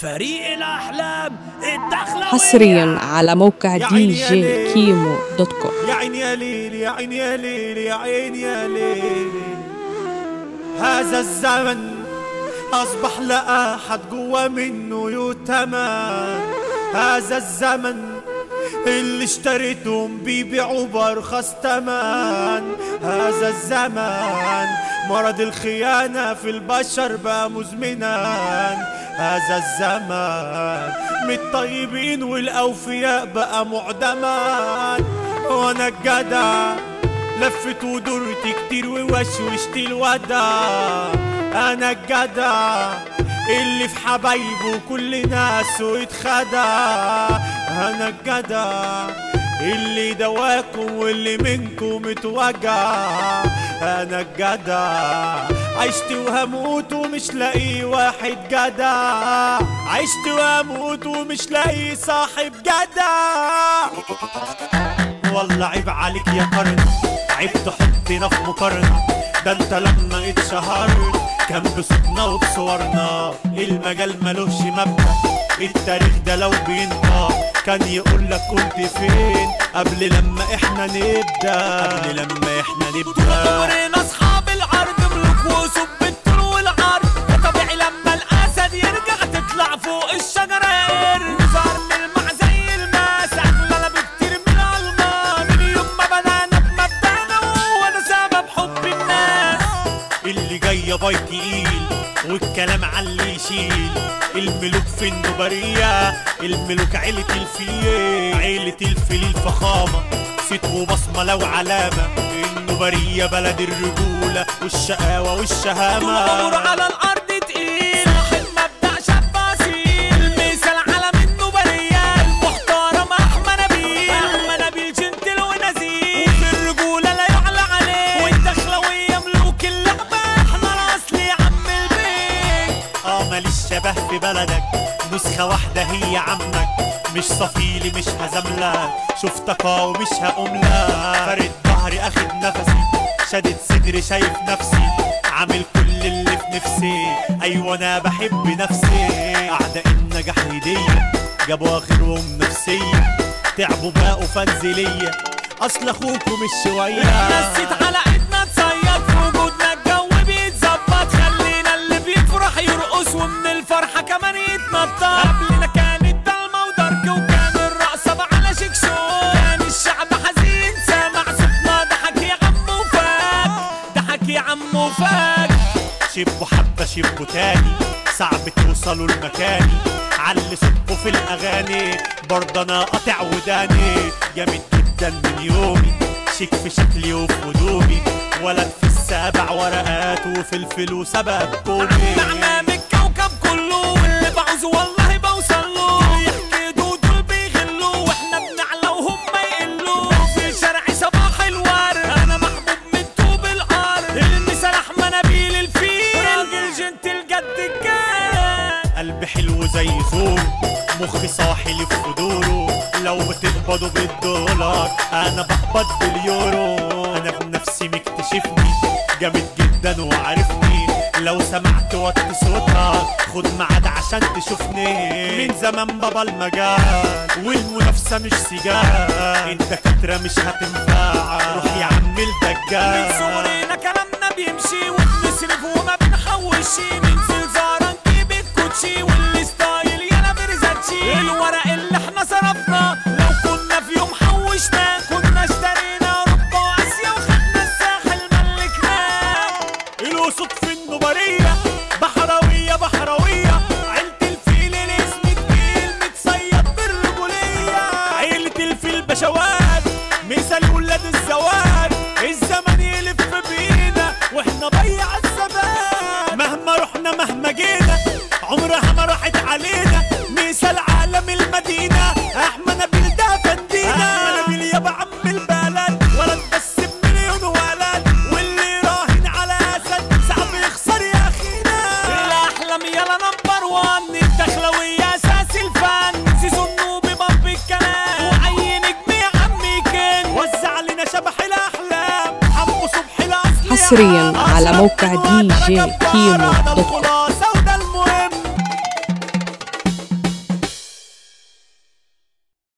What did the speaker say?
فريق الأحلام الدخلة حصريا على موقع دي جي كيمو دوت كوم يا عيني يا ليل يا عيني يا ليل يا عيني يا ليل هذا الزمن أصبح لا أحد جوا منه يتمن هذا الزمن اللي اشتريتهم بيبيعوا بأرخص تمن هذا الزمن مرض الخيانة في البشر بقى مزمنا هذا الزمان من الطيبين والأوفياء بقى معدما وأنا الجدع لفت ودرت كتير ووشوشت الودع أنا الجدع اللي في حبايبه كل ناسه اتخدع أنا الجدع اللي دواكم واللي منكم اتوجع انا الجدع عشت وهموت ومش لاقي واحد جدع عشت وهموت ومش لاقي صاحب جدع والله عيب عليك يا قرن عيب تحطنا في مقارنة ده انت لما اتشهرت كان بصوتنا وبصورنا المجال ملوش مبدأ التاريخ ده لو بينطق كان يقول لك كنت فين قبل لما احنا نبدا قبل لما احنا نبدا عمرنا أصحاب العرض ملوك وسب الطول والعرض ده طبيعي لما الأسد يرجع تطلع فوق الشجرة يا قرد نظهر نلمع زي الماس أغلى بكتير من الألماس من يوم ما بدأنا بمبدأنا وأنا سبب حب الناس اللي جاية باي تقيل والكلام على اللي يشيل الملوك في النبرية الملوك عيلة الفيل عيلة الفيل الفخامة صيت وبصمة لو علامة النبرية بلد الرجولة والشقاوة والشهامة طول على الأرض تقيل صاحب مبدأ شاب أصيل مثال على منه برية المحترم أحمد نبيل أحمد نبيل جنتل ونزيل وفي الرجولة لا يعلى عليه والدخلوية ملوك اللعبة احنا الأصل يا عم البيت اه ماليش شبه في بلدك نسخة واحدة هي عمك مش صفيلي مش هزملك شفتك اه ومش هقوملك فارد ظهري اخد نفسي شدت صدري شايف نفسي عامل كل اللي في نفسي ايوه انا بحب نفسي اعداء النجاح هدية جابوا اخرهم نفسية تعبوا بقوا فانزلية اصل اخوكم الشوية نسيت على ايدنا تصيد في وجودنا الجو بيتظبط خلينا اللي بيفرح يرقص ومن الفرحة كمان يتنطط قبلنا كانت ضلمة ودرج وكان الرقصة على شكشو كان الشعب حزين سامع صوتنا ضحك يا عم وفاك ضحك يا عم وفاك شبوا حبة شبوا تاني صعب توصلوا لمكاني علي صوتكوا في الأغاني برضه أنا قاطع وداني جامد جدا من يومي شيك في شكلي وفي هدومي ولد في السابع ورقات وفلفل وسبب كومي نعمام الكوكب كله واللي بعوزه والله بوصل له دول يحكدوا دول بيغلوا واحنا بنعلى وهم يقلوا في شارع صباح الورد انا محبوب من طوب الارض المثال احمد نبيل الفيل راجل جنتل جد الجاد قلبي حلو زي زور مخي صاحي لي في دوره لو بتقبضوا بالدولار انا بقبض باليورو انا بنفسي مكتشفني جامد جدا وعارفني لو سمعت وطي صوتك خد ميعاد عشان تشوفني من زمان بابا المجال والمنافسة مش سجال الدكاترة مش هتنفع روح يا عم من الدجال صغرنا كلامنا بيمشي وبنصرف وما بنحوش ننزل زارة نجيب الكوتشي والستايل يالا برزاتشي الورق اللي احنا صرفنا لو كنا في يوم حوشنا كنا اشترينا اوروبا واسيا وخدنا الساحل ملكناه الاسود في النبرية بحراوية بحراوية عيلة الفيل الاسم تقيل متصيد بالرجولية عيلة الفيل بشوات مثال ولاد الزوات الزمن يلف بينا واحنا ضيع الزمان مهما رحنا مهما جينا عمرها ما راحت علينا مثال عالم المدينة احمد نبيل ده فندينا احمد نبيل يابا عم البلد ولد بس بمليون ولد واللي راهن على اسد صعب يخسر يا اخينا الاحلام يلا نمبر وان الدخلوية اساس الفن سيزون نوبي باب الكلام واي نجم يا عمي كان وزع لنا شبح الاحلام حمو صبحي الاصلي حصريا على موقع دي جي كيمو دوت كوم